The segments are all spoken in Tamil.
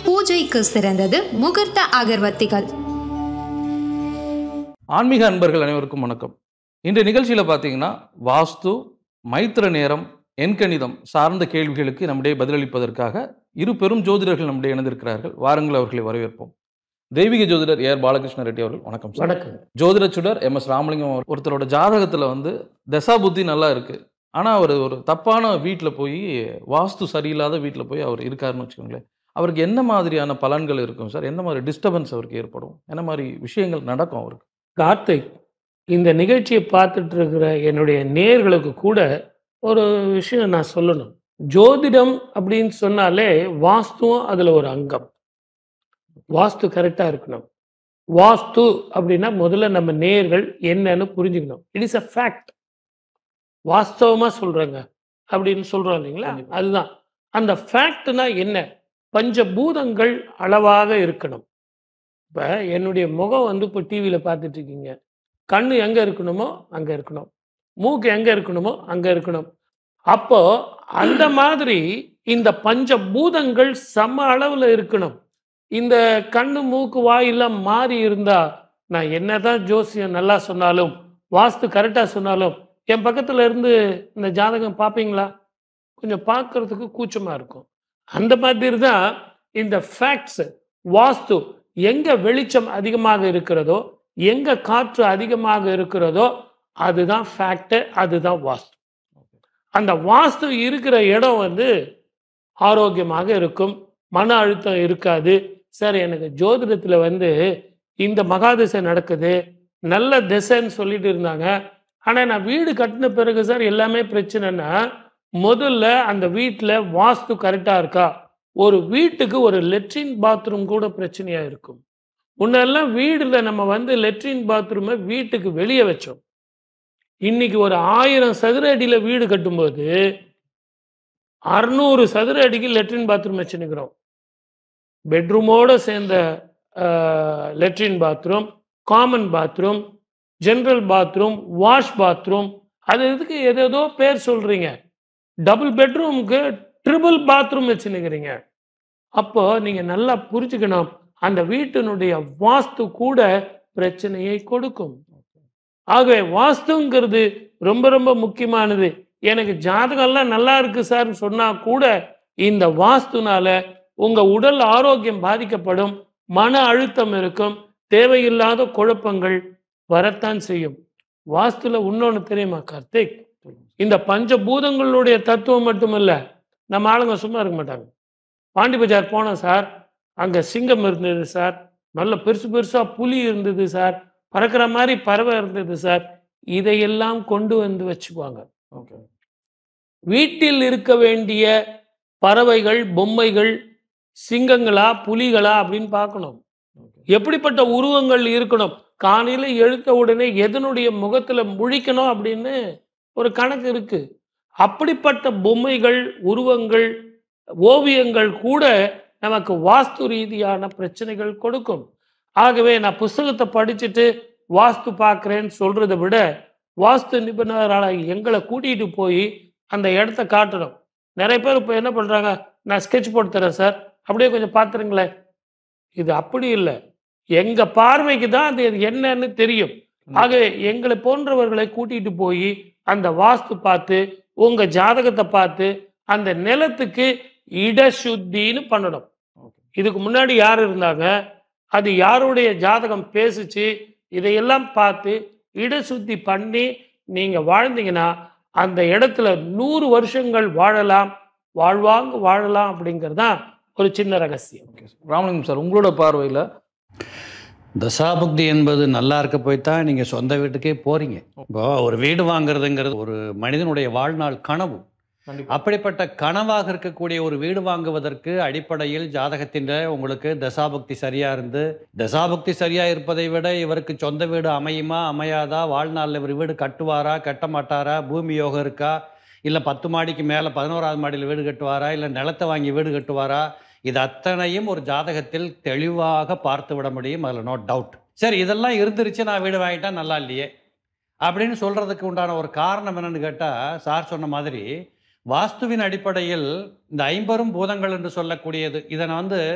பூஜைக்கு சிறந்தது முகூர்த்த அகர்வத்திகள் ஆன்மீக அன்பர்கள் அனைவருக்கும் வணக்கம் இன்று நிகழ்ச்சியில் பார்த்தீங்கன்னா வாஸ்து மைத்திர நேரம் எண்கணிதம் சார்ந்த கேள்விகளுக்கு நம்முடைய பதிலளிப்பதற்காக இரு பெரும் ஜோதிடர்கள் நம்முடைய இணைந்திருக்கிறார்கள் வாருங்கள் அவர்களை வரவேற்போம் தெய்வீக ஜோதிடர் ஏஆர் பாலகிருஷ்ண ரெட்டி அவர்கள் வணக்கம் சார் வணக்கம் ஜோதிட சுடர் எம் எஸ் ராமலிங்கம் அவர் ஒருத்தரோட ஜாதகத்தில் வந்து தசா புத்தி நல்லா இருக்கு ஆனால் அவர் ஒரு தப்பான வீட்டில் போய் வாஸ்து சரியில்லாத வீட்டில் போய் அவர் இருக்காருன்னு வச்சுக்கோங்களேன் அவருக்கு என்ன மாதிரியான பலன்கள் இருக்கும் சார் என்ன மாதிரி டிஸ்டர்பன்ஸ் அவருக்கு ஏற்படும் என்ன மாதிரி விஷயங்கள் நடக்கும் அவருக்கு கார்த்திக் இந்த நிகழ்ச்சியை பார்த்துட்டு இருக்கிற என்னுடைய நேர்களுக்கு கூட ஒரு விஷயம் நான் சொல்லணும் ஜோதிடம் அப்படின்னு சொன்னாலே வாஸ்துவும் அதில் ஒரு அங்கம் வாஸ்து கரெக்டாக இருக்கணும் வாஸ்து அப்படின்னா முதல்ல நம்ம நேர்கள் என்னன்னு புரிஞ்சுக்கணும் இட் இஸ் அ ஃபேக்ட் வாஸ்தவமாக சொல்கிறேங்க அப்படின்னு சொல்கிறோம் இல்லைங்களா கண்டிப்பா. அதுதான் அந்த ஃபேக்ட்னா என்ன பஞ்சபூதங்கள் அளவாக இருக்கணும் இப்போ என்னுடைய முகம் வந்து இப்போ டிவியில் பார்த்துட்டு இருக்கீங்க கண்ணு எங்கே இருக்கணுமோ அங்கே இருக்கணும் மூக்கு எங்கே இருக்கணுமோ அங்கே இருக்கணும் அப்போ அந்த மாதிரி இந்த பஞ்சபூதங்கள் சம அளவில் இருக்கணும் இந்த கண்ணு மூக்கு வாயெல்லாம் மாறி இருந்தா நான் என்னதான் ஜோசியம் நல்லா சொன்னாலும் வாஸ்து கரெக்டாக சொன்னாலும் என் பக்கத்தில் இருந்து இந்த ஜாதகம் பார்ப்பீங்களா கொஞ்சம் பார்க்கறதுக்கு கூச்சமாக இருக்கும் அந்த மாதிரி தான் இந்த ஃபேக்ட்ஸ் வாஸ்து எங்க வெளிச்சம் அதிகமாக இருக்கிறதோ எங்க காற்று அதிகமாக இருக்கிறதோ அதுதான் ஃபேக்ட் அதுதான் வாஸ்து அந்த வாஸ்து இருக்கிற இடம் வந்து ஆரோக்கியமாக இருக்கும் மன அழுத்தம் இருக்காது சார் எனக்கு ஜோதிடத்தில் வந்து இந்த மகாதிசை நடக்குது நல்ல திசைன்னு சொல்லிட்டு இருந்தாங்க ஆனால் நான் வீடு கட்டின பிறகு சார் எல்லாமே பிரச்சனைன்னா முதல்ல அந்த வீட்டில் வாஸ்து கரெக்டாக இருக்கா ஒரு வீட்டுக்கு ஒரு லெட்ரின் பாத்ரூம் கூட பிரச்சனையாக இருக்கும் முன்னெல்லாம் வீடில் நம்ம வந்து லெட்ரின் பாத்ரூமை வீட்டுக்கு வெளியே வச்சோம் இன்னைக்கு ஒரு ஆயிரம் சதுர அடியில் வீடு கட்டும்போது அறுநூறு சதுர அடிக்கு லெட்ரின் பாத்ரூம் வச்சுன்னுக்கிறோம் பெட்ரூமோடு சேர்ந்த latrine bathroom common bathroom general bathroom wash bathroom அது எதுக்கு ஏதேதோ பேர் சொல்கிறீங்க டபுள் பெட்ரூமுக்கு ட்ரிபிள் பாத்ரூம் வச்சுன்னுக்கிறீங்க அப்போ நீங்கள் நல்லா புரிஞ்சுக்கணும் அந்த வீட்டினுடைய வாஸ்து கூட பிரச்சனையை கொடுக்கும் ஆகவே வாஸ்துங்கிறது ரொம்ப ரொம்ப முக்கியமானது எனக்கு ஜாதகம்லாம் நல்லா இருக்கு சார்னு சொன்னா கூட இந்த வாஸ்துனால உங்க உடல் ஆரோக்கியம் பாதிக்கப்படும் மன அழுத்தம் இருக்கும் தேவையில்லாத குழப்பங்கள் வரத்தான் செய்யும் வாஸ்துல இன்னொன்று தெரியுமா கார்த்திக் இந்த பஞ்சபூதங்களுடைய தத்துவம் மட்டுமல்ல நம்ம ஆளுங்க சும்மா இருக்க மாட்டாங்க பாண்டி பஜார் போனோம் சார் அங்கே சிங்கம் இருந்தது சார் நல்ல பெருசு பெருசாக புலி இருந்தது சார் பறக்கிற மாதிரி பறவை இருந்தது சார் இதையெல்லாம் கொண்டு வந்து வச்சுக்குவாங்க ஓகே வீட்டில் இருக்க வேண்டிய பறவைகள் பொம்மைகள் சிங்கங்களா புலிகளா அப்படின்னு பார்க்கணும் எப்படிப்பட்ட உருவங்கள் இருக்கணும் காலையில் எழுத்த உடனே எதனுடைய முகத்தில் முழிக்கணும் அப்படின்னு ஒரு கணக்கு இருக்கு அப்படிப்பட்ட பொம்மைகள் உருவங்கள் ஓவியங்கள் கூட நமக்கு வாஸ்து ரீதியான பிரச்சனைகள் கொடுக்கும் ஆகவே நான் புஸ்தகத்தை படிச்சுட்டு வாஸ்து பார்க்குறேன்னு சொல்றதை விட வாஸ்து நிபுணரான எங்களை கூட்டிகிட்டு போய் அந்த இடத்த காட்டணும் நிறைய பேர் இப்போ என்ன பண்ணுறாங்க நான் ஸ்கெட்ச் போட்டு தரேன் சார் அப்படியே கொஞ்சம் பார்த்துருங்களேன் இது அப்படி இல்லை எங்கள் பார்வைக்கு தான் அது என்னன்னு தெரியும் ஆகவே எங்களை போன்றவர்களை கூட்டிட்டு போய் அந்த வாஸ்து பார்த்து உங்க ஜாதகத்தை பார்த்து அந்த நிலத்துக்கு இடசுத்தின்னு பண்ணணும் இதுக்கு முன்னாடி யார் இருந்தாங்க அது யாருடைய ஜாதகம் பேசுச்சு இதையெல்லாம் பார்த்து இடசுத்தி பண்ணி நீங்க வாழ்ந்தீங்கன்னா அந்த இடத்துல நூறு வருஷங்கள் வாழலாம் வாழ்வாங்க வாழலாம் அப்படிங்கிறது தான் ஒரு சின்ன ரகசியம் ஓகே ராமலிங்கம் சார் உங்களோட பார்வையில் தசாபுக்தி என்பது நல்லா இருக்க போய் தான் நீங்கள் சொந்த வீட்டுக்கே போகிறீங்க இப்போ ஒரு வீடு வாங்குறதுங்கிறது ஒரு மனிதனுடைய வாழ்நாள் கனவு கண்டிப்பா அப்படிப்பட்ட கனவாக இருக்கக்கூடிய ஒரு வீடு வாங்குவதற்கு அடிப்படையில் ஜாதகத்தின் உங்களுக்கு தசாபக்தி சரியா இருந்து தசாபக்தி சரியா இருப்பதை விட இவருக்கு சொந்த வீடு அமையுமா அமையாதா வாழ்நாளில் இவர் வீடு கட்டுவாரா கட்ட மாட்டாரா பூமி யோகம் இருக்கா இல்லை பத்து மாடிக்கு மேலே பதினோராவது மாடியில் வீடு கட்டுவாரா இல்லை நிலத்தை வாங்கி வீடு கட்டுவாரா இது அத்தனையும் ஒரு ஜாதகத்தில் தெளிவாக பார்த்து விட முடியும் அதில் நோ டவுட் சரி இதெல்லாம் இருந்துருச்சு நான் வீடு வாங்கிட்டா நல்லா இல்லையே அப்படின்னு சொல்கிறதுக்கு உண்டான ஒரு காரணம் என்னன்னு கேட்டால் சார் சொன்ன மாதிரி வாஸ்துவின் அடிப்படையில் இந்த ஐம்பெரும் பூதங்கள் என்று சொல்லக்கூடியது இதை நான் வந்து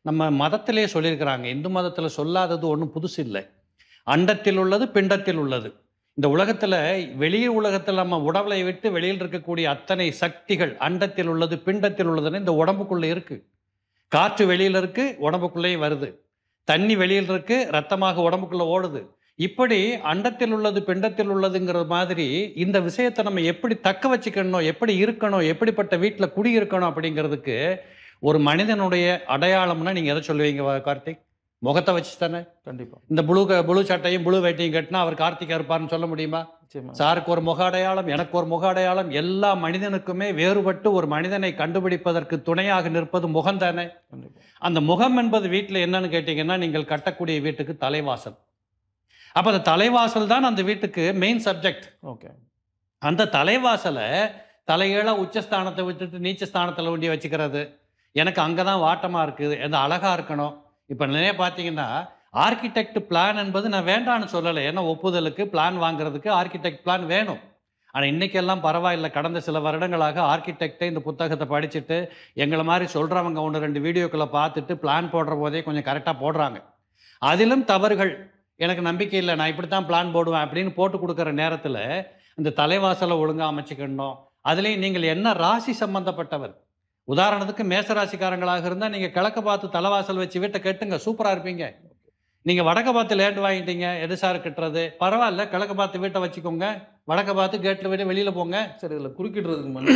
நம்ம மதத்திலே சொல்லியிருக்கிறாங்க இந்து மதத்தில் சொல்லாதது ஒன்றும் புதுசு இல்லை அண்டத்தில் உள்ளது பிண்டத்தில் உள்ளது இந்த உலகத்தில் வெளி உலகத்தில் நம்ம உடலை விட்டு வெளியில் இருக்கக்கூடிய அத்தனை சக்திகள் அண்டத்தில் உள்ளது பிண்டத்தில் உள்ளதுன்னு இந்த உடம்புக்குள்ளே இருக்கு காற்று வெளியில் இருக்கு உடம்புக்குள்ளேயும் வருது தண்ணி வெளியில் இருக்கு ரத்தமாக உடம்புக்குள்ள ஓடுது இப்படி அண்டத்தில் உள்ளது பிண்டத்தில் உள்ளதுங்கிற மாதிரி இந்த விஷயத்தை நம்ம எப்படி தக்க வச்சுக்கணும் எப்படி இருக்கணும் எப்படிப்பட்ட வீட்டில் குடியிருக்கணும் அப்படிங்கிறதுக்கு ஒரு மனிதனுடைய அடையாளம்னா நீங்கள் எதை சொல்லுவீங்க வா- கார்த்திக் முகத்தை வச்சு தானே கண்டிப்பா இந்த ப்ளூ ப்ளூ சட்டையும் ப்ளூ வேட்டையும் கட்டினா அவர் கார்த்திகா இருப்பார்னு சொல்ல முடியுமா நிச்சயமா சாருக்கு ஒரு முக அடையாளம் எனக்கு ஒரு முக அடையாளம் எல்லா மனிதனுக்குமே வேறுபட்டு ஒரு மனிதனை கண்டுபிடிப்பதற்கு துணையாக நிற்பது முகம் தானே கண்டிப்பா அந்த முகம் என்பது வீட்டில் என்னன்னு கேட்டிங்கன்னா நீங்கள் கட்டக்கூடிய வீட்டுக்கு தலைவாசல் அப்போ அந்த தலைவாசல் தான் அந்த வீட்டுக்கு மெயின் சப்ஜெக்ட் ஓகே அந்த தலைவாசலை தலைகீழ உச்சஸ்தானத்தை விட்டுட்டு நீச்சஸ்தானத்தில் ஒண்டி வச்சுக்கிறது எனக்கு அங்கே தான் வாட்டமாக இருக்குது எந்த அழகாக இருக்கணும் இப்போ நிறைய பார்த்தீங்கன்னா ஆர்கிடெக்ட் பிளான் என்பது நான் வேண்டான்னு சொல்லலை ஏன்னா ஒப்புதலுக்கு பிளான் வாங்குறதுக்கு ஆர்கிடெக்ட் பிளான் வேணும் ஆனால் இன்னைக்கெல்லாம் பரவாயில்லை கடந்த சில வருடங்களாக ஆர்கிடெக்டே இந்த புத்தகத்தை படிச்சுட்டு எங்களை மாதிரி சொல்கிறவங்க ஒன்று ரெண்டு வீடியோக்களை பார்த்துட்டு பிளான் போடுற போதே கொஞ்சம் கரெக்டாக போடுறாங்க அதிலும் தவறுகள் எனக்கு நம்பிக்கை இல்லை நான் இப்படி தான் பிளான் போடுவேன் அப்படின்னு போட்டு கொடுக்குற நேரத்தில் இந்த தலைவாசலை ஒழுங்காக அமைச்சுக்கணும் அதுலேயும் நீங்கள் என்ன ராசி சம்பந்தப்பட்டவர் உதாரணத்துக்கு மேசராசிக்காரங்களாக இருந்தால் நீங்கள் கிழக்க பார்த்து தலைவாசல் வச்சு வீட்டை கட்டுங்க சூப்பராக இருப்பீங்க நீங்கள் வடக்க பார்த்து லேண்ட் வாங்கிட்டீங்க எது சார் கட்டுறது பரவாயில்ல கிழக்க பார்த்து வீட்டை வச்சுக்கோங்க வடக்க பார்த்து கேட்டில் விட்டு வெளியில் போங்க சரி இதில் குறுக்கிடுறதுக்கு முன்னாடி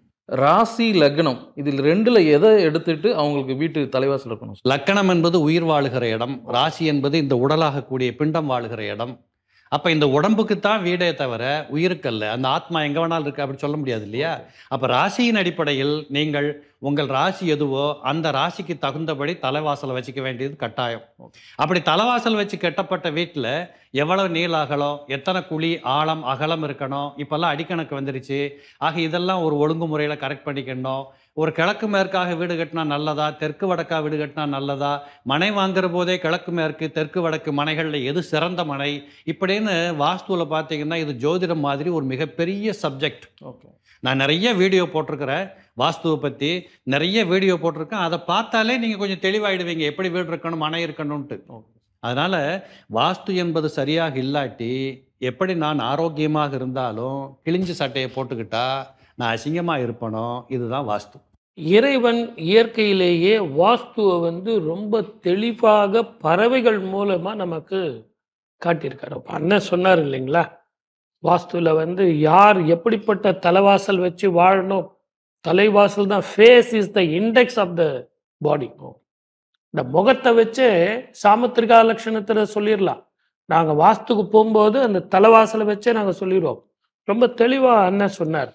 ராசி லக்னம் இதில் ரெண்டுல எதை எடுத்துட்டு அவங்களுக்கு வீட்டு தலைவாசல் இருக்கணும் லக்கணம் என்பது உயிர் வாழுகிற இடம் ராசி என்பது இந்த உடலாகக்கூடிய பிண்டம் வாழுகிற இடம் அப்போ இந்த உடம்புக்கு தான் வீடே தவிர உயிருக்கல்ல அந்த ஆத்மா எங்கே வேணாலும் இருக்கு அப்படி சொல்ல முடியாது இல்லையா அப்போ ராசியின் அடிப்படையில் நீங்கள் உங்கள் ராசி எதுவோ அந்த ராசிக்கு தகுந்தபடி தலைவாசலை வச்சுக்க வேண்டியது கட்டாயம் அப்படி தலைவாசல் வச்சு கட்டப்பட்ட வீட்டில் எவ்வளவு நீள அகலம் எத்தனை குழி ஆழம் அகலம் இருக்கணும் இப்போல்லாம் அடிக்கணக்கு வந்துருச்சு ஆக இதெல்லாம் ஒரு ஒழுங்குமுறையில் கரெக்ட் பண்ணிக்கணும் ஒரு கிழக்கு மேற்காக வீடு கட்டினா நல்லதா தெற்கு வடக்கா வீடு கட்டினா நல்லதா மனை வாங்குற போதே கிழக்கு மேற்கு தெற்கு வடக்கு மனைகளில் எது சிறந்த மனை இப்படின்னு வாஸ்துவில் பார்த்தீங்கன்னா இது ஜோதிடம் மாதிரி ஒரு மிகப்பெரிய சப்ஜெக்ட் ஓகே நான் நிறைய வீடியோ போட்டிருக்கிறேன் வாஸ்துவை பற்றி நிறைய வீடியோ போட்டிருக்கேன் அதை பார்த்தாலே நீங்கள் கொஞ்சம் தெளிவாயிடுவீங்க எப்படி வீடு இருக்கணும் மனை இருக்கணும்ன்ட்டு ஓகே அதனால் வாஸ்து என்பது சரியாக இல்லாட்டி எப்படி நான் ஆரோக்கியமாக இருந்தாலும் கிழிஞ்ச சட்டையை போட்டுக்கிட்டா நான் அசிங்கமாக இருப்பனோ இதுதான் வாஸ்து இறைவன் இயற்கையிலேயே வாஸ்துவை வந்து ரொம்ப தெளிவாக பறவைகள் மூலமா நமக்கு காட்டியிருக்காரு அப்ப அண்ணன் சொன்னார் இல்லைங்களா வாஸ்துல வந்து யார் எப்படிப்பட்ட தலைவாசல் வச்சு வாழணும் தலைவாசல் தான் face is the index of the body இந்த முகத்தை வச்சே சாமுத்திரிகா லட்சணத்துல சொல்லிடலாம் நாங்க வாஸ்துக்கு போகும்போது அந்த தலைவாசலை வச்சே நாங்க சொல்லிடுவோம் ரொம்ப தெளிவா அண்ணன் சொன்னார்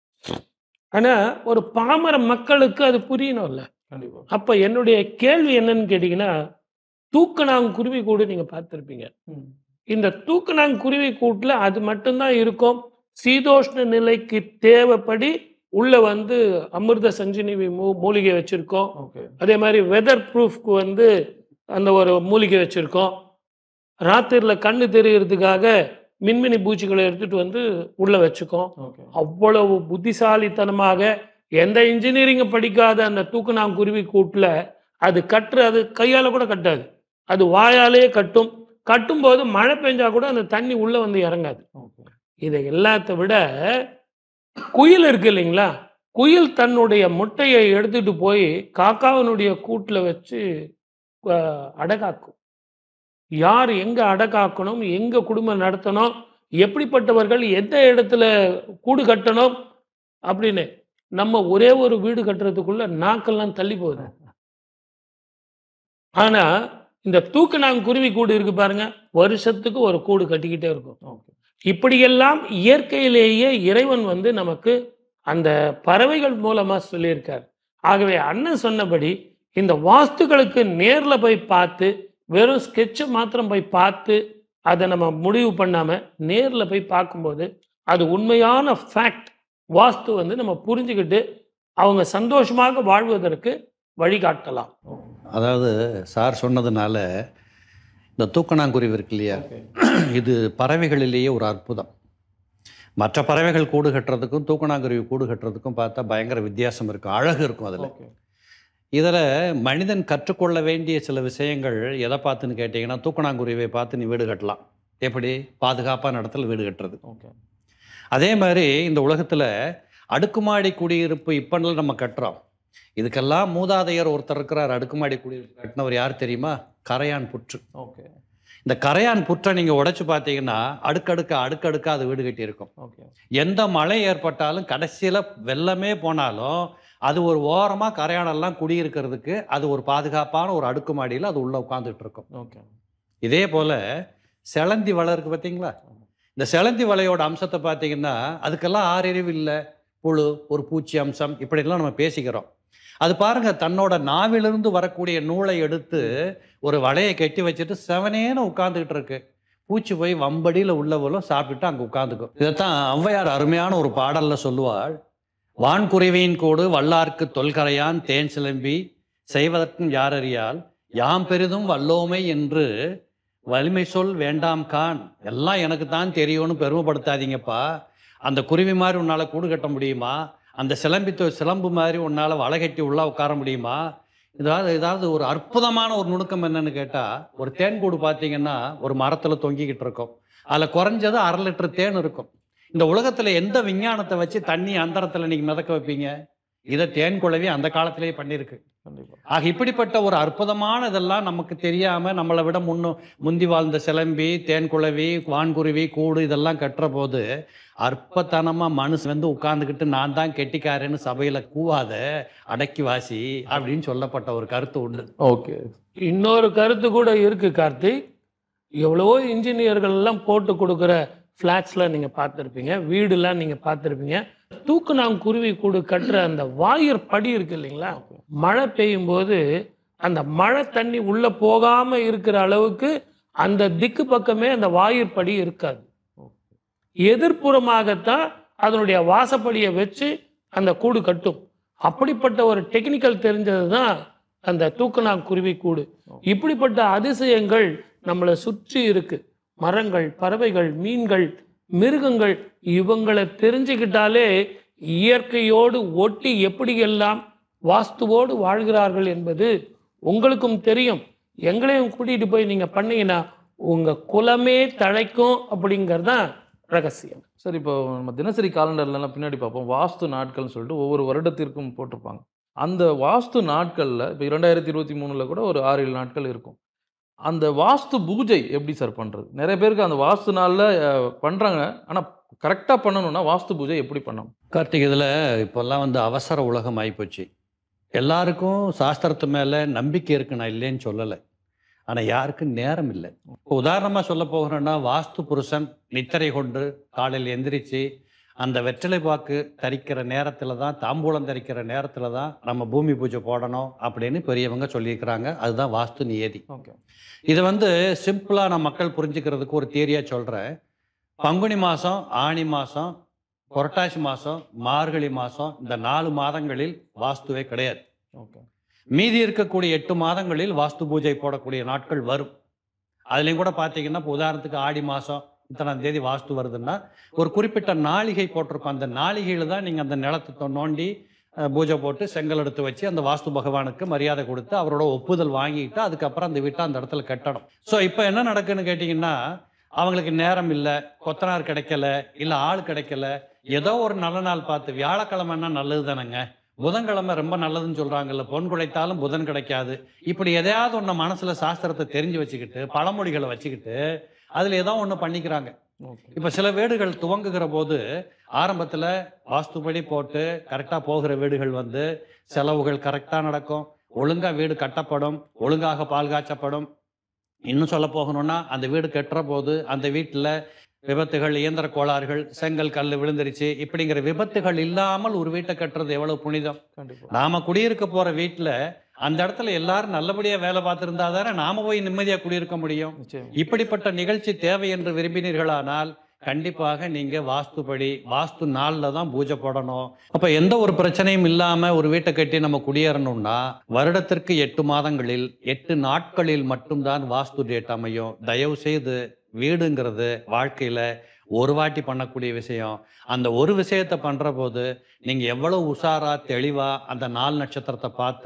ஆனா ஒரு பாமர மக்களுக்கு அது புரியணும்ல கண்டிப்பா அப்ப என்னுடைய கேள்வி என்னன்னு கேட்டீங்கன்னா தூக்கணாங்குருவி கூடு நீங்க பார்த்துருப்பீங்க ம். இந்த தூக்கணாங்குருவி கூட்டுல அது மட்டும்தான் இருக்கும் சீதோஷ்ண நிலைக்கு தேவைப்படி உள்ள வந்து அமிர்த சஞ்சீவி மூ மூலிகை வச்சிருக்கோம் ஓகே அதே மாதிரி வெதர் ப்ரூஃப்க்கு வந்து அந்த ஒரு மூலிகை வச்சிருக்கோம் ராத்திரில கண்ணு தெரியறதுக்காக மின்மினி பூச்சிகளை எடுத்துட்டு வந்து உள்ள வச்சுக்கோம் ஓகே அவ்வளவு புத்திசாலித்தனமாக எந்த இன்ஜினியரிங் படிக்காத அந்த தூக்குநாங்குருவி கூட்டில் அது கட்டுற அது கையால கூட கட்டாது அது வாயாலே கட்டும் கட்டும்போது மழை பெஞ்சா கூட அந்த தண்ணி உள்ள வந்து இறங்காது ஓகே இதை எல்லாத்த விட குயில் இருக்கு இல்லைங்களா குயில் தன்னுடைய முட்டையை எடுத்துட்டு போய் காக்காவினுடைய கூட்டில் வச்சு அஹ், அடகாக்கும் யார் எங்க அடகாக்கணும் எங்க குடும்பம் நடத்தணும் எப்படிப்பட்டவர்கள் எந்த இடத்துல கூடு கட்டணும் அப்படின்னு நம்ம ஒரே ஒரு வீடு கட்டுறதுக்குள்ள நாக்கெல்லாம் தள்ளி போகுது ஆனா இந்த தூக்கணாங்குருவி கூடு இருக்கு பாருங்க வருஷத்துக்கு ஒரு கூடு கட்டிக்கிட்டே இருக்கும் ஓகே இப்படியெல்லாம் இயற்கையிலேயே இறைவன் வந்து நமக்கு அந்த பறவைகள் மூலமா சொல்லியிருக்கார் ஆகவே அண்ணன் சொன்னபடி இந்த வாஸ்துகளுக்கு நேர்ல போய் பார்த்து வெறும் ஸ்கெட்சை மாத்திரம் போய் பார்த்து அதை நம்ம முடிவு பண்ணாம நேர்ல போய் பார்க்கும்போது அது உண்மையான ஃபேக்ட் வாஸ்து வந்து நம்ம புரிஞ்சுக்கிட்டு அவங்க சந்தோஷமாக வாழ்வதற்கு வழிகாட்டலாம் அதாவது சார் சொன்னதுனால இந்த தூக்கணாங்குருவி இருக்கு இல்லையா ஓகே இது பறவைகளிலேயே ஒரு அற்புதம் மற்ற பறவைகள் கூடு கட்டுறதுக்கும் தூக்கணாங்குருவி கூடு கட்டுறதுக்கும் பார்த்தா பயங்கர வித்தியாசம் இருக்கும் அழகு இருக்கும் அதில் ஓகே இதில் மனிதன் கற்றுக்கொள்ள வேண்டிய சில விஷயங்கள் எதை பார்த்துன்னு கேட்டிங்கன்னா தூக்கணாங்குருவியை பார்த்து நீ வீடு கட்டலாம் எப்படி பாதுகாப்பான இடத்துல வீடு கட்டுறது ஓகே அதே மாதிரி இந்த உலகத்தில் அடுக்குமாடி குடியிருப்பு இப்போன்னு நம்ம கட்டுறோம் இதுக்கெல்லாம் மூதாதையர் ஒருத்தர் இருக்கிறார் அடுக்குமாடி குடியிருப்பு கட்டினவர் யார் தெரியுமா கரையான் புற்று ஓகே இந்த கரையான் புற்றை நீங்கள் உடைச்சு பார்த்தீங்கன்னா அடுக்கடுக்கா அடுக்கடுக்கா அது வீடு கட்டியிருக்கும் ஓகே எந்த மழை ஏற்பட்டாலும் கடைசியில் வெள்ளமே போனாலும் அது ஒரு ஓரமாக கரையானெல்லாம் குடியிருக்கிறதுக்கு அது ஒரு பாதுகாப்பான ஒரு அடுக்குமாடியில் அது உள்ளே உட்காந்துட்டு இருக்கும் ஓகே இதே போல் செலந்தி வலை இருக்கு பார்த்தீங்களா இந்த செலந்தி வலையோட அம்சத்தை பார்த்தீங்கன்னா அதுக்கெல்லாம் ஆறறிவு இல்லை புழு ஒரு பூச்சி அம்சம் இப்படிலாம் நம்ம பேசிக்கிறோம் அது பாருங்க தன்னோட நாவிலிருந்து வரக்கூடிய நூலை எடுத்து ஒரு வலையை கட்டி வச்சுட்டு செவனேன்னு உட்காந்துக்கிட்டு இருக்கு பூச்சி போய் வம்படியில் உள்ளவளும் சாப்பிட்டுட்டு அங்கே உட்காந்துக்கும் இதைத்தான் ஔவையார் அருமையான ஒரு பாடல்ல சொல்லுவாள் வான்குருவியின் கூடு வல்லார்க்கு தொல்கரையான் தேன் சிலம்பி செய்வதற்கும் யாரறியால் யாம் பெரிதும் வல்லோமை என்று வலிமை சொல் வேண்டாம் கான் எல்லாம் எனக்கு தான் தெரியும்னு பெருமைப்படுத்தாதீங்கப்பா அந்த குருவி மாதிரி உன்னால் கூடு கட்ட முடியுமா அந்த சிலம்பி தொ- சிலம்பு மாதிரி உன்னால் வலை கட்டி உள்ளே உட்கார முடியுமா ஏதாவது ஏதாவது ஒரு அற்புதமான ஒரு நுணுக்கம் என்னன்னு கேட்டால் ஒரு தேன் கூடு பார்த்தீங்கன்னா ஒரு மரத்தில் தொங்கிக்கிட்டு இருக்கும் அதில் குறைஞ்சது அரை லிட்டர் தேன் இருக்கும் இந்த உலகத்தில் எந்த விஞ்ஞானத்தை வச்சு தண்ணி அந்தரத்தில் நீங்கள் மிதக்க வைப்பீங்க இதை தேன் குழவி அந்த காலத்திலேயே பண்ணியிருக்கு கண்டிப்பா ஆக இப்படிப்பட்ட ஒரு அற்புதமான இதெல்லாம் நமக்கு தெரியாம நம்மளை விட முன்னு முந்தி வாழ்ந்த சிலம்பி தேன்குளவி வான்குருவி கூடு இதெல்லாம் கட்டுற போது அற்பத்தனமா மனுஷன் வந்து உட்கார்ந்துக்கிட்டு நான் தான் கெட்டிக்காரன்னு சபையில கூவாத அடக்கி வாசி அப்படின்னு சொல்லப்பட்ட ஒரு கருத்து உண்டு ஓகே இன்னொரு கருத்து கூட இருக்கு கார்த்திக் எவ்வளவோ இன்ஜினியர்கள் எல்லாம் போட்டு கொடுக்குற ஃப்ளாட்ஸ்லாம் நீங்கள் பார்த்துருப்பீங்க வீடுலாம் நீங்கள் பார்த்துருப்பீங்க தூக்குநாங்குருவி கூடு கட்டுற அந்த வாயர் படி இருக்கு இல்லைங்களா மழை பெய்யும் போது அந்த மழை தண்ணி உள்ள போகாம இருக்கிற அளவுக்கு அந்த திக்கு பக்கமே அந்த வாயிற் படி இருக்காது எதிர்ப்புறமாகத்தான் அதனுடைய வாசப்படியை வச்சு அந்த கூடு கட்டும் அப்படிப்பட்ட ஒரு டெக்னிக்கல் தெரிஞ்சது தான் அந்த தூக்கணாங்குருவி கூடு இப்படிப்பட்ட அதிசயங்கள் நம்மளை சுற்றி இருக்கு மரங்கள் பறவைகள் மீன்கள் மிருகங்கள் இவங்களை தெரிஞ்சுக்கிட்டாலே இயற்கையோடு ஒட்டி எப்படியெல்லாம் வாஸ்துவோடு வாழ்கிறார்கள் என்பது உங்களுக்கும் தெரியும் எங்களையும் கூட்டிட்டு போய் நீங்க பண்ணீங்கன்னா உங்க குலமே தழைக்கும் அப்படிங்கிறது தான் ரகசியம் சரி இப்போ நம்ம தினசரி காலண்டர்லாம் பின்னாடி பார்ப்போம் வாஸ்து நாட்கள்னு சொல்லிட்டு ஒவ்வொரு வருடத்திற்கும் போட்டிருப்பாங்க அந்த வாஸ்து நாட்களில் இப்போ இரண்டாயிரத்தி இருபத்தி மூணில் கூட ஒரு ஆறு ஏழு நாட்கள் இருக்கும் அந்த வாஸ்து பூஜை எப்படி சார் பண்ணுறது நிறைய பேருக்கு அந்த வாஸ்து நாளில் பண்ணுறாங்க ஆனால் கரெக்டாக பண்ணணும்னா வாஸ்து பூஜை எப்படி பண்ணணும் கார்த்திக் இதில் இப்போல்லாம் வந்து அவசர உலகம் ஆகிப்போச்சு எல்லாருக்கும் சாஸ்திரத்து மேலே நம்பிக்கை இருக்கு நான் இல்லைன்னு சொல்லலை ஆனால் யாருக்கும் நேரம் இல்லை இப்போ உதாரணமாக சொல்ல போகிறேன்னா வாஸ்து புருஷன் நித்திரை கொண்டு காலையில் எந்திரிச்சு அந்த வெற்றிலை பாக்கு தரிக்கிற நேரத்தில் தான் தாம்பூலம் தரிக்கிற நேரத்தில் தான் நம்ம பூமி பூஜை போடணும் அப்படின்னு பெரியவங்க சொல்லியிருக்கிறாங்க அதுதான் வாஸ்து நியதி ஓகே இது வந்து சிம்பிளாக நான் மக்கள் புரிஞ்சுக்கிறதுக்கு ஒரு தியரியாக சொல்கிறேன் பங்குனி மாதம் ஆனி மாதம் புரட்டாசி மாதம் மார்கழி மாதம் இந்த நாலு மாதங்களில் வாஸ்துவே கிடையாது ஓகே மீதி இருக்கக்கூடிய எட்டு மாதங்களில் வாஸ்து பூஜை போடக்கூடிய நாட்கள் வரும் அதுலேயும் கூட பார்த்தீங்கன்னா இப்போ உதாரணத்துக்கு ஆடி மாதம் இத்தனாம் தேதி வாஸ்து வருதுன்னா ஒரு குறிப்பிட்ட நாளிகை போட்டிருக்கும் அந்த நாளிகையில் தான் நீங்கள் அந்த நிலத்தை தொ- நோண்டி அஹ், பூஜை போட்டு செங்கல் எடுத்து வச்சு அந்த வாஸ்து பகவானுக்கு மரியாதை கொடுத்து அவரோட ஒப்புதல் வாங்கிட்டு அதுக்கப்புறம் அந்த வீட்டை அந்த இடத்துல கட்டணும் ஸோ இப்போ என்ன நடக்குன்னு கேட்டிங்கன்னா அவங்களுக்கு நேரம் இல்லை கொத்தனார் கிடைக்கல இல்லை ஆள் கிடைக்கல ஏதோ ஒரு நல்ல நாள் பார்த்து வியாழக்கிழமைன்னா நல்லது தானேங்க புதன்கிழமை ரொம்ப நல்லதுன்னு சொல்றாங்கல்ல பொன் குடைத்தாலும் புதன் கிடைக்காது இப்படி எதையாவது ஒன்று மனசுல சாஸ்திரத்தை தெரிஞ்சு வச்சுக்கிட்டு பழமொழிகளை வச்சுக்கிட்டு அதுல ஏதோ ஒன்று பண்ணிக்கிறாங்க ஓகே இப்ப சில வீடுகள் துவங்குகிற போது ஆரம்பத்துல வாஸ்துபடி போட்டு கரெக்டா போகிற வீடுகள் வந்து செலவுகள் கரெக்டா நடக்கும் ஒழுங்கா வீடு கட்டப்படும் ஒழுங்காக பால் காய்ச்சப்படும் இன்னும் சொல்ல போகணும்னா அந்த வீடு கட்டுற போது அந்த வீட்டில் விபத்துகள் இயந்திர கோளாறுகள் செங்கல் கல் விழுந்துருச்சு இப்படிங்கிற விபத்துகள் இல்லாமல் ஒரு வீட்டை கட்டுறது எவ்வளவு புனிதம் கண்டிப்பாக நாம குடியிருக்க போற வீட்டுல அந்த இடத்துல எல்லாரும் நல்லபடியா வேலை பார்த்திருந்தா தானே நாம போய் நிம்மதியா குடியிருக்க முடியும் நிச்சயம் இப்படிப்பட்ட நிகழ்ச்சி தேவை என்று விரும்பினீர்களானால் கண்டிப்பாக நீங்க வாஸ்துபடி வாஸ்து நாள்ல தான் பூஜை போடணும் அப்ப எந்த ஒரு பிரச்சனையும் இல்லாம ஒரு வீட்டை கட்டி நம்ம குடியேறணும்னா வருடத்திற்கு எட்டு மாதங்களில் எட்டு நாட்களில் மட்டும்தான் வாஸ்து டேட் அமையும் தயவு செய்து வீடுங்கிறது வாழ்க்கையில ஒரு வாட்டி பண்ணக்கூடிய விஷயம் அந்த ஒரு விஷயத்தை பண்ற போது நீங்க எவ்வளவு உஷாரா தெளிவா அந்த நாள் நட்சத்திரத்தை பார்த்து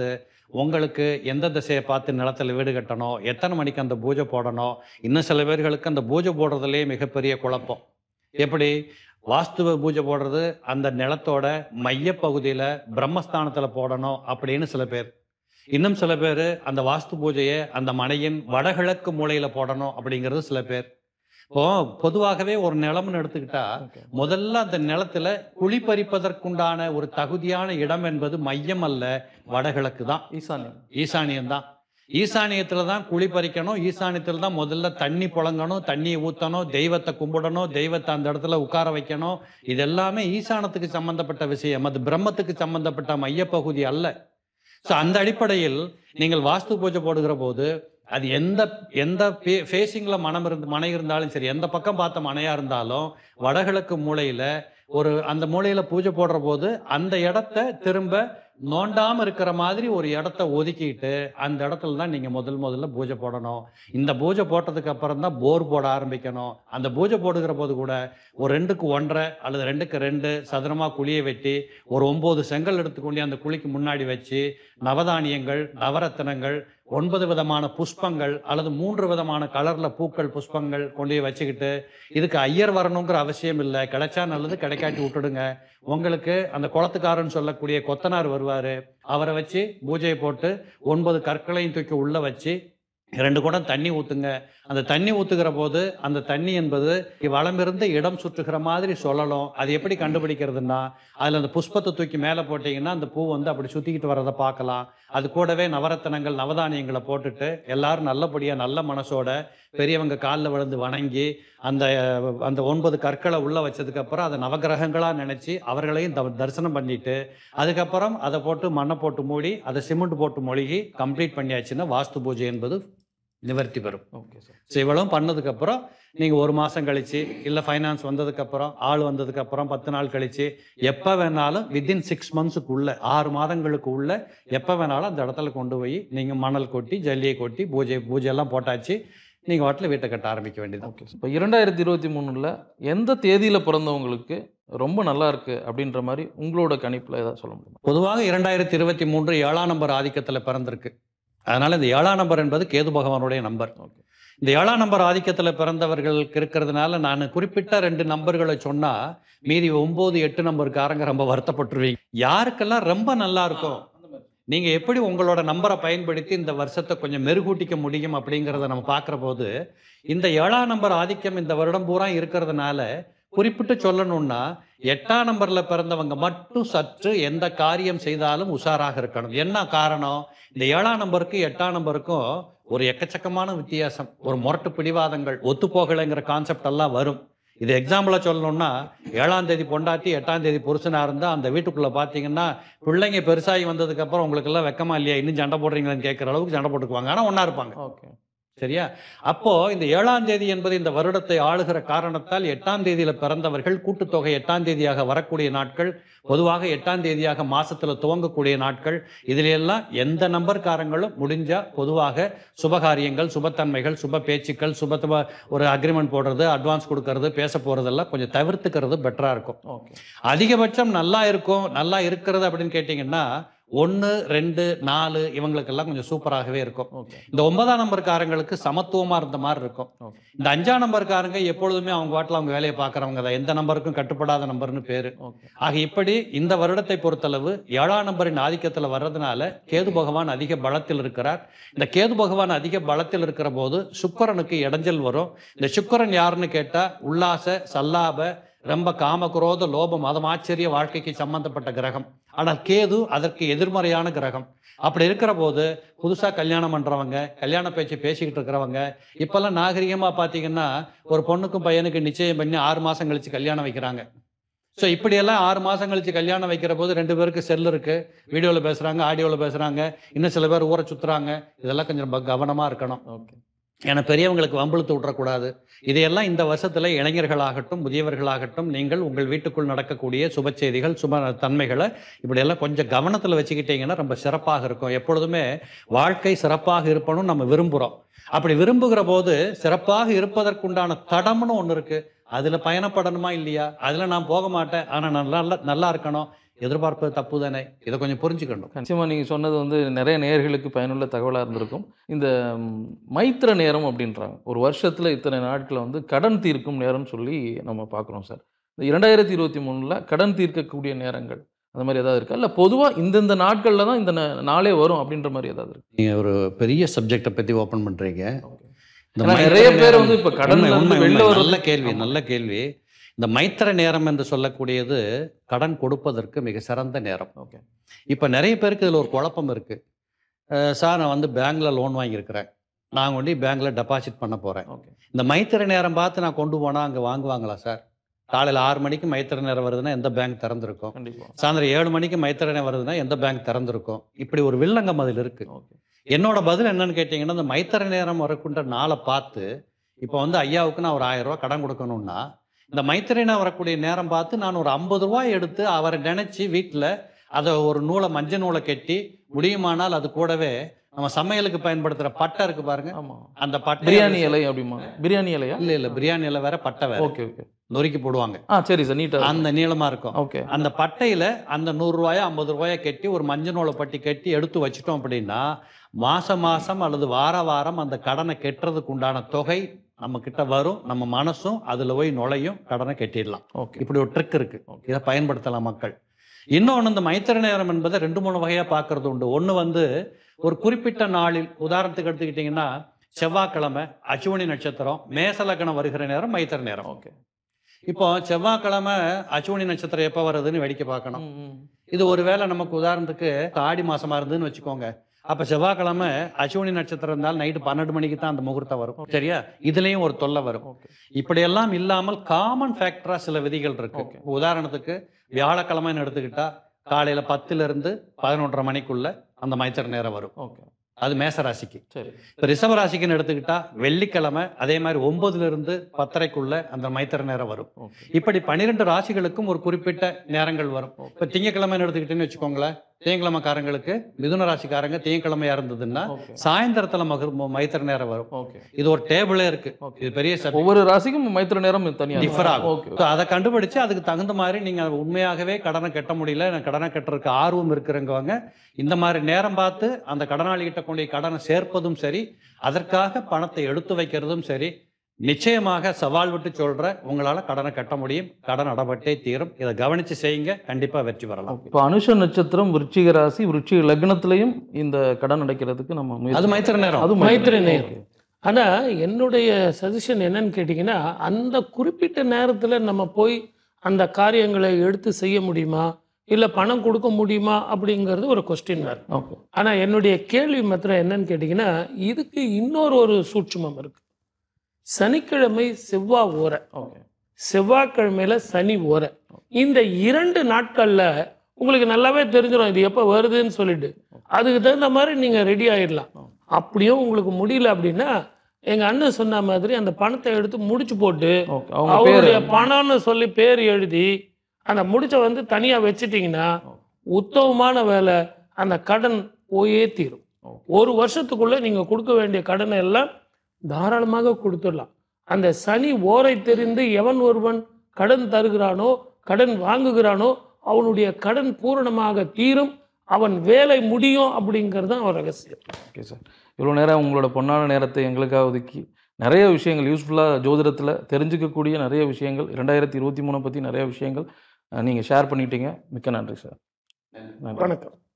உங்களுக்கு எந்த திசையை பார்த்து நிலத்தில் வீடு கட்டணும் எத்தனை மணிக்கு அந்த பூஜை போடணும் இன்னும் சில பேர்களுக்கு அந்த பூஜை போடுறதுலேயே மிகப்பெரிய குழப்பம் எப்படி வாஸ்துவ பூஜை போடுறது அந்த நிலத்தோட மையப்பகுதியில் பிரம்மஸ்தானத்தில் போடணும் அப்படின்னு சில பேர் இன்னும் சில பேர் அந்த வாஸ்து பூஜையை அந்த மனையின் வடகிழக்கு மூலையில் போடணும் அப்படிங்கிறது சில பேர் இப்போ பொதுவாகவே ஒரு நிலம்னு எடுத்துக்கிட்டா Okay. முதல்ல அந்த நிலத்துல குழி பறிப்பதற்குண்டான ஒரு தகுதியான இடம் என்பது மையம் அல்ல வடகிழக்கு தான் ஈசான்யம் ஈசானியம் தான் ஈசானியத்துல தான் குழி பறிக்கணும் ஈசானியத்துல தான் முதல்ல தண்ணி புழங்கணும் தண்ணியை ஊற்றணும் தெய்வத்தை கும்பிடணும் தெய்வத்தை அந்த இடத்துல உட்கார வைக்கணும் இது எல்லாமே ஈசானத்துக்கு சம்பந்தப்பட்ட விஷயம் அது பிரம்மத்துக்கு சம்பந்தப்பட்ட மையப்பகுதி அல்ல ஸோ அந்த அடிப்படையில் நீங்கள் வாஸ்து பூஜை போடுகிற போது அது எந்த எந்த ஃபேஸிங்கில் மனம் இருந்து மனை இருந்தாலும் சரி எந்த பக்கம் பார்த்த மனையாக இருந்தாலும் வடகிழக்கு மூலையில் ஒரு அந்த மூலையில் பூஜை போடுற போது அந்த இடத்த திரும்ப நோண்டாம இருக்கிற மாதிரி ஒரு இடத்த ஒதுக்கிட்டு அந்த இடத்துல தான் நீங்க முதல் முதல்ல பூஜை போடணும் இந்த பூஜை போட்டதுக்கு அப்புறம் தான் போர் போட ஆரம்பிக்கணும் அந்த பூஜை போடுகிற போது கூட ஒரு ரெண்டுக்கு ஒன்றரை அல்லது ரெண்டுக்கு ரெண்டு சதுரமா குழியை வெட்டி ஒரு ஒன்பது செங்கல் எடுத்துக்கொண்டு அந்த குழிக்கு முன்னாடி வச்சு நவதானியங்கள் நவரத்தினங்கள் ஒன்பது விதமான புஷ்பங்கள் அல்லது மூன்று விதமான கலர்ல பூக்கள் புஷ்பங்கள் கொண்டு போய் வச்சுக்கிட்டு இதுக்கு ஐயர் வரணுங்கிற அவசியம் இல்லை கிடைச்சா நல்லது கிடைக்காட்டி விட்டுடுங்க உங்களுக்கு அந்த குளத்துக்காரன் சொல்லக்கூடிய கொத்தனார் வருவார் அவரை வச்சு பூஜையை போட்டு ஒன்பது கற்களையும் தூக்கி உள்ளே வச்சு ரெண்டு குடம் தண்ணி ஊற்றுங்க அந்த தண்ணி ஊற்றுகிற போது அந்த தண்ணி என்பது வளமிருந்து இடம் சுற்றுகிற மாதிரி சொல்லணும் அது எப்படி கண்டுபிடிக்கிறதுன்னா அதில் அந்த புஷ்பத்தை தூக்கி மேலே போட்டிங்கன்னா அந்த பூ வந்து அப்படி சுற்றிக்கிட்டு வரதை பார்க்கலாம் அது கூடவே நவரத்தனங்கள் நவதானியங்களை போட்டுட்டு எல்லாரும் நல்லபடியாக நல்ல மனசோட பெரியவங்க காலில் விழுந்து வணங்கி அந்த அந்த ஒன்பது கற்களை உள்ள வச்சதுக்கு அப்புறம் அதை நவகிரகங்களா நினைச்சு அவர்களையும் த- தரிசனம் பண்ணிட்டு அதுக்கப்புறம் அதை போட்டு மண்ணை போட்டு மூடி அதை சிமெண்ட் போட்டு மொழிகி கம்ப்ளீட் பண்ணியாச்சுன்னா வாஸ்து பூஜை என்பது நிவர்த்தி பெறும் ஓகே சார் ஸோ இவ்வளவும் பண்ணதுக்கப்புறம் நீங்கள் ஒரு மாதம் கழிச்சு இல்லை ஃபைனான்ஸ் வந்ததுக்கப்புறம் ஆள் வந்ததுக்கப்புறம் பத்து நாள் கழிச்சு எப்போ வேணாலும் வித்தின் சிக்ஸ் மந்த்ஸுக்குள்ள ஆறு மாதங்களுக்கு உள்ள எப்போ வேணாலும் அந்த இடத்துல கொண்டு போய் நீங்கள் மணல் கொட்டி ஜல்லியை கொட்டி பூஜை பூஜையெல்லாம் போட்டாச்சு நீங்கள் வாட்டில் வீட்டை கட்ட ஆரம்பிக்க வேண்டியது ஓகே இப்போ இரண்டாயிரத்தி இருபத்தி மூணுல எந்த தேதியில பிறந்தவங்களுக்கு ரொம்ப நல்லா இருக்கு அப்படின்ற மாதிரி உங்களோட கணிப்புல ஏதாவது சொல்ல முடியுமா பொதுவாக இரண்டாயிரத்தி இருபத்தி மூன்று ஏழாம் நம்பர் ஆதிக்கத்தில் பிறந்திருக்கு அதனால இந்த ஏழாம் நம்பர் என்பது கேது பகவானுடைய நம்பர் ஓகே இந்த ஏழாம் நம்பர் ஆதிக்கத்தில் பிறந்தவர்களுக்கு இருக்கிறதுனால நான் குறிப்பிட்ட ரெண்டு நம்பர்களை சொன்னா மீதி ஒன்பது எட்டு நம்பருக்காரங்க ரொம்ப வருத்தப்பட்டுருவீங்க யாருக்கெல்லாம் ரொம்ப நல்லா இருக்கும் நீங்க எப்படி உங்களோட நம்பரை பயன்படுத்தி இந்த வருஷத்தை கொஞ்சம் மெருகூட்டிக்க முடியும் அப்படிங்கிறத நம்ம பார்க்குற போது இந்த ஏழாம் நம்பர் ஆதிக்கம் இந்த வருடம் பூரா இருக்கிறதுனால குறிப்பிட்டு சொல்லணும்னா எட்டாம் நம்பர்ல பிறந்தவங்க மட்டும் சற்று எந்த காரியம் செய்தாலும் உஷாராக இருக்கணும் என்ன காரணம் இந்த ஏழாம் நம்பருக்கு எட்டாம் நம்பருக்கும் ஒரு எக்கச்சக்கமான வித்தியாசம் ஒரு முரட்டு பிடிவாதங்கள் ஒத்து போகலைங்கிற கான்செப்ட் எல்லாம் வரும் இது எக்ஸாம்பிளாக சொல்லணும்னா ஏழாம் தேதி பொண்டாட்டி எட்டாம் தேதி புருஷனாக இருந்தால் அந்த வீட்டுக்குள்ளே பார்த்தீங்கன்னா பிள்ளைங்க பெருசாகி வந்ததுக்கப்புறம் உங்களுக்கெல்லாம் வெக்கமா இல்லையா இன்னும் சண்டை போடுறீங்களான்னு கேட்குற அளவுக்கு சண்டை போட்டுக்குவாங்க ஆனால் ஒன்றா இருப்பாங்க ஓகே சரியா அப்போ இந்த ஏழாம் தேதி என்பது இந்த வருடத்தை ஆளுகிற காரணத்தால் எட்டாம் தேதியில பிறந்தவர்கள் கூட்டுத்தொகை எட்டாம் தேதியாக வரக்கூடிய நாட்கள் பொதுவாக எட்டாம் தேதியாக மாசத்துல துவங்கக்கூடிய நாட்கள் இதுல எல்லாம் எந்த நம்பர்காரங்களும் முடிஞ்சா பொதுவாக சுபகாரியங்கள் சுபத்தன்மைகள் சுப பேச்சுக்கள் சுப ஒரு அக்ரிமெண்ட் போடுறது அட்வான்ஸ் கொடுக்கறது பேச போறதெல்லாம் கொஞ்சம் தவிர்த்துக்கிறது பெட்டரா இருக்கும் ஓகே அதிகபட்சம் நல்லா இருக்கும் நல்லா இருக்கிறது அப்படின்னு கேட்டிங்கன்னா ஒன்று ரெண்டு நாலு இவங்களுக்கெல்லாம் கொஞ்சம் சூப்பராகவே இருக்கும் ஓகே இந்த ஒன்பதாம் நம்பர்காரங்களுக்கு சமத்துவமா இருந்த மாதிரி இருக்கும் ஓகே இந்த அஞ்சாம் நம்பர்காரங்க எப்பொழுதுமே அவங்க வாட்டில் அவங்க வேலையை பார்க்குறவங்க தான் எந்த நம்பருக்கும் கட்டுப்படாத நம்பர்னு பேரு ஓகே ஆக இப்படி இந்த வருடத்தை பொறுத்தளவு ஏழாம் நம்பரின் ஆதிக்கத்தில் வர்றதுனால கேது பகவான் அதிக பலத்தில் இருக்கிறார் இந்த கேது பகவான் அதிக பலத்தில் இருக்கிற போது சுக்கிரனுக்கு இடைஞ்சல் வரும் இந்த சுக்கிரன் யாருன்னு கேட்டா உல்லாச சல்லாப ரொம்ப காமகுரோத லோபம் மதமாச்சரிய வாழ்க்கைக்கு சம்பந்தப்பட்ட கிரகம் ஆனால் கேது அதற்கு எதிர்மறையான கிரகம் அப்படி இருக்கிற போது புதுசாக கல்யாணம் பண்ணுறவங்க கல்யாண பேச்சு பேசிக்கிட்டு இருக்கிறவங்க இப்போல்லாம் நாகரிகமாக பார்த்தீங்கன்னா ஒரு பொண்ணுக்கும் பையனுக்கு நிச்சயம் பண்ணி ஆறு மாதம் கழிச்சு கல்யாணம் வைக்கிறாங்க ஸோ இப்படியெல்லாம் ஆறு மாதம் கழிச்சு கல்யாணம் வைக்கிற போது ரெண்டு பேருக்கு செல் இருக்கு வீடியோவில் பேசுகிறாங்க ஆடியோவில் பேசுகிறாங்க இன்னும் சில பேர் ஊரை சுற்றுறாங்க இதெல்லாம் கொஞ்சம் ரொம்ப கவனமாக இருக்கணும் ஓகே ஏன்னா பெரியவங்களுக்கு வம்பிழுத்து விட்டுறக்கூடாது இதையெல்லாம் இந்த வருஷத்தில் இளைஞர்களாகட்டும் முதியவர்களாகட்டும் நீங்கள் உங்கள் வீட்டுக்குள் நடக்கக்கூடிய சுப செய்திகள் சுப தன்மைகளை இப்படியெல்லாம் கொஞ்சம் கவனத்தில் வச்சுக்கிட்டீங்கன்னா ரொம்ப சிறப்பாக இருக்கும் எப்பொழுதுமே வாழ்க்கை சிறப்பாக இருக்கணும்னு நம்ம விரும்புகிறோம் அப்படி விரும்புகிற போது சிறப்பாக இருப்பதற்குண்டான தடம்னு ஒன்று இருக்குது அதில் பயணப்படணுமா இல்லையா அதில் நான் போக மாட்டேன் ஆனால் நல்லா நல்லா இருக்கணும் எதிர்பார்ப்பது தப்பு தானே இதை கொஞ்சம் புரிஞ்சுக்கணும் நிச்சயமா நீங்க சொன்னது வந்து நிறைய நேயர்களுக்கு பயனுள்ள தகவலா இருந்திருக்கும் இந்த ம், மைத்திர நேரம் அப்படின்றாங்க ஒரு வருஷத்துல இத்தனை நாட்களை வந்து கடன் தீர்க்கும் நேரம்னு சொல்லி நம்ம பார்க்குறோம் சார் இந்த இரண்டாயிரத்தி இருபத்தி மூணுல கடன் தீர்க்கக்கூடிய நேரங்கள் அந்த மாதிரி ஏதாவது இருக்கா இல்லை பொதுவாக இந்தந்த நாட்களில் தான் இந்த நா- நாளே வரும் அப்படின்ற மாதிரி ஏதாவது இருக்கு நீங்க ஒரு பெரிய சப்ஜெக்டை பத்தி ஓபன் பண்றீங்க இந்த ஏன்னா மைத்திர நிறைய பேர் நேரம் வந்து இப்ப கடன்ல உண்மை, இருந்து உண்மை, வெளில உண்மை. வர்றது- நல்ல கேள்வி ஆமா. நல்ல கேள்வி இந்த மைத்திர நேரம் என்று சொல்லக்கூடியது கடன் கொடுப்பதற்கு மிக சிறந்த நேரம் ஓகே இப்போ நிறைய பேருக்கு இதில் ஒரு குழப்பம் இருக்கு அஹ் சார் நான் வந்து பேங்க்ல லோன் வாங்கியிருக்கிறேன் நான் கொண்டு பேங்க்ல டெபாசிட் பண்ண போறேன் ஓகே இந்த மைத்திர நேரம் பார்த்து நான் கொண்டு போனா அங்கே வாங்குவாங்களா சார் காலையில் ஆறு மணிக்கு மைத்திர நேரம் வருதுன்னா எந்த பேங்க் திறந்திருக்கும் கண்டிப்பா சாயந்தரம் ஏழு மணிக்கு மைத்திர நேரம் வருதுன்னா எந்த பேங்க் திறந்திருக்கும் இப்படி ஒரு வில்லங்கம் அதில் இருக்கு ஓகே என்னோட பதில் என்னன்னு கேட்டிங்கன்னா இந்த மைத்திர நேரம் வரக்குன்ற நாளை பார்த்து இப்போ வந்து ஐயாவுக்கு நான் ஒரு ஆயிரம் ரூபாய் கடன் கொடுக்கணும்னா இந்த மைத்திரனா வரக்கூடிய நேரம் பார்த்து நான் ஒரு ஐம்பது ரூபாய் எடுத்து அவரை நினைச்சு வீட்டில் அதை ஒரு நூலை மஞ்சள் நூலை கட்டி முடியுமானால் அது கூடவே நம்ம சமையலுக்கு பயன்படுத்துற பட்டை இருக்கு பாருங்க ஆமா அந்த பட்டை பிரியாணி இலை அப்படிமா பிரியாணி இலையா இல்ல இல்ல பிரியாணியில வேற பட்டை வேற ஓகே ஓகே நொறுக்கி போடுவாங்க ஆ சரி சார் நீட்டா அந்த நீளமா இருக்கும் ஓகே அந்த பட்டையில அந்த நூறு ரூபாயா ஐம்பது ரூபாயா கட்டி ஒரு மஞ்சள் நூலை பட்டி கட்டி எடுத்து வச்சிட்டோம் அப்படின்னா மாசம் மாசம் அல்லது வார வாரம் அந்த கடனை கெட்டுறதுக்கு உண்டான தொகை நம்ம கிட்ட வரும் நம்ம மனசும் அதுல போய் நுழையும் கடனை கட்டிடலாம் ஓகே இப்படி ஒரு ட்ரிக் இருக்கு இதை பயன்படுத்தலாம் மக்கள் இன்னொன்று இந்த மைத்திர நேரம் என்பதை ரெண்டு மூணு வகையா பார்க்கறது உண்டு ஒன்று வந்து ஒரு குறிப்பிட்ட நாளில் உதாரணத்துக்கு எடுத்துக்கிட்டிங்கன்னா செவ்வாய்க்கிழமை அச்சுவனி நட்சத்திரம் மேசலக்கணம் வருகிற நேரம் மைத்திர நேரம் ஓகே இப்போ செவ்வாய்க்கிழமை அச்சுவனி நட்சத்திரம் எப்போ வருதுன்னு வேடிக்கை பார்க்கணும் இது ஒருவேளை நமக்கு உதாரணத்துக்கு ஆடி மாசமா இருந்துன்னு வச்சுக்கோங்க அப்ப செவ்வாய்க்கிழமை அசுவனி நட்சத்திரம் இருந்தால் நைட்டு பன்னெண்டு மணிக்கு தான் அந்த முகூர்த்தம் வரும் சரியா இதுலயும் ஒரு தொல்லை வரும் ஓகே இப்படியெல்லாம் இல்லாமல் காமன் ஃபேக்டரா சில விதிகள் இருக்கு Okay. உதாரணத்துக்கு வியாழக்கிழமைன்னு எடுத்துக்கிட்டா காலையில பத்துல இருந்து பதினொன்றரை மணிக்குள்ள அந்த மைத்திர நேரம் வரும் ஓகே அது மேச ராசிக்கு சரி இப்போ ரிஷப ராசிக்குன்னு எடுத்துக்கிட்டா வெள்ளிக்கிழமை அதே மாதிரி ஒன்பதுல இருந்து பத்தரைக்குள்ள அந்த மைத்திர நேரம் வரும் ஓகே இப்படி பன்னிரெண்டு ராசிகளுக்கும் ஒரு குறிப்பிட்ட நேரங்கள் வரும் இப்போ திங்கக்கிழமைன்னு எடுத்துக்கிட்டேன்னு வச்சுக்கோங்களேன் திங்கக்கிழமைக்காரங்களுக்கு மிதுன ராசிக்காரங்க திங்கக்கிழமையா இருந்ததுன்னா ஓகே சாயந்தரத்துல மகர் மைத்திர நேரம் வரும் ஓகே இது ஒரு டேபிளே இருக்கு ஓகே இது பெரிய subject. ஒவ்வொரு ராசிக்கும் மைத்திர நேரம் தனியா Differ ஆகும். ஓகே So, அதை கண்டுபிடிச்சு அதுக்கு தகுந்த மாதிரி நீங்க உண்மையாகவே கடனை கட்ட முடியல எனக்கு கடனை கட்டுறதுக்கு ஆர்வம் இருக்கிறவங்க இந்த மாதிரி நேரம் பார்த்து அந்த கடனாளிகிட்ட கொண்டு போய் கடனை சேர்ப்பதும் சரி அதற்காக பணத்தை எடுத்து வைக்கிறதும் சரி நிச்சயமாக சவால் விட்டு சொல்ற உங்களால கடனை கட்ட முடியும் கடன் அடப்பட்டே தீரும் இதை கவனிச்சு செய்யுங்க கண்டிப்பா வெற்றி பெறலாம் இப்போ அனுஷ நட்சத்திரம் விருச்சிக ராசி விருச்சிக லக்னத்திலையும் இந்த கடன் அடைக்கிறதுக்கு நம்ம முயற்சி- அது மைத்திர நேரம் அது மைத்திர நேரம். ஓகே. ஆனால் என்னுடைய சஜஷன் என்னன்னு கேட்டிங்கன்னா அந்த குறிப்பிட்ட நேரத்தில் நம்ம போய் அந்த காரியங்களை எடுத்து செய்ய முடியுமா இல்லை பணம் கொடுக்க முடியுமா அப்படிங்கிறது ஒரு கொஸ்டின் மார்க் ஓகே ஆனால் என்னுடைய கேள்வி மாத்திரம் என்னன்னு கேட்டிங்கன்னா இதுக்கு இன்னொரு ஒரு சூட்சுமம் இருக்கு சனிக்கிழமை செவ்வாய் ஓரை ஓகே செவ்வாய்க்கிழமையில சனி ஓரை இந்த இரண்டு நாட்கள்ல உங்களுக்கு நல்லாவே தெரிஞ்சிடும் இது எப்போ வருதுன்னு சொல்லிட்டு அதுக்கு தகுந்த மாதிரி நீங்க ரெடி ஆயிடலாம் அப்படியும் உங்களுக்கு முடியல அப்படின்னா எங்க அண்ணன் சொன்ன மாதிரி அந்த பணத்தை எடுத்து முடிச்சு போட்டு ஓகே அவங்க பேர் அவருடைய பணம்னு சொல்லி பேர் எழுதி அந்த முடிச்ச வந்து தனியா வச்சிட்டீங்கன்னா உத்தமமான வேலை அந்த கடன் போயே தீரும் ஓகே. ஒரு வருஷத்துக்குள்ள நீங்க கொடுக்க வேண்டிய கடனை எல்லாம் தாராளமாக கொடுத்துடலாம் அந்த சனி ஓரை தெரிந்து எவன் ஒருவன் கடன் தருகிறானோ கடன் வாங்குகிறானோ அவனுடைய கடன் பூரணமாக தீரும் அவன் வேலை முடியும் அப்படிங்கிறது தான் அவன் ரகசியம் ஓகே சார் இவ்வளோ நேரம் உங்களோட பொன்னான நேரத்தை எங்களுக்காக ஒதுக்கி நிறைய விஷயங்கள் யூஸ்ஃபுல்லாக ஜோதிடத்தில் தெரிஞ்சுக்கக்கூடிய நிறைய விஷயங்கள் ரெண்டாயிரத்தி இருபத்தி மூணை பற்றி நிறைய விஷயங்கள் நீங்கள் ஷேர் பண்ணிட்டீங்க மிக்க நன்றி சார் நன்றி வணக்கம்